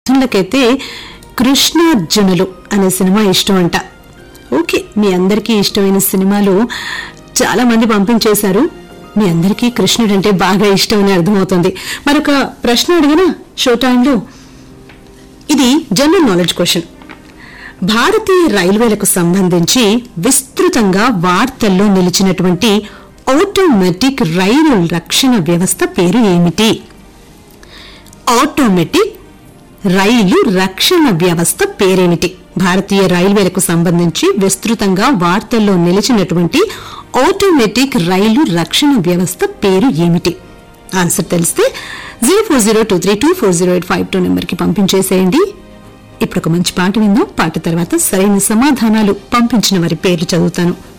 మిథునులకైతే కృష్ణార్జునులు అనే సినిమా ఇష్టం అంట ఓకే మీ అందరికీ ఇష్టమైన సినిమాలు చాలా మంది పంపించేశారు మీ అందరికీ కృష్ణుడు అంటే బాగా ఇష్టం అని అర్థమవుతుంది మరొక ప్రశ్న అడిగినా షో టైంలో ఇది జనరల్ నాలెడ్జ్ క్వశ్చన్ భారతీయ రైల్వేలకు సంబంధించి విస్తృతంగా వార్తల్లో నిలిచినటువంటి ఆటోమేటిక్ రైలు రక్షణ వ్యవస్థ పేరు ఏమిటి ఆటోమేటిక్ రైలు రక్షణ వ్యవస్థ పేరేమిటి భారతీయ రైల్వేలకు సంబంధించి విస్తృతంగా వార్తల్లో నిలిచినటువంటి ఆటోమేటిక్ రైలు రక్షణ వ్యవస్థ పేరు ఏమిటి ఆన్సర్ తెలిస్తే zero four zero two three two four zero eight five two నెంబర్కి పంపించేసేయండి ఇప్పుడు ఒక మంచి పాట విందాం పాట తర్వాత సరైన సమాధానాలు పంపించిన వారి పేర్లు చదువుతాను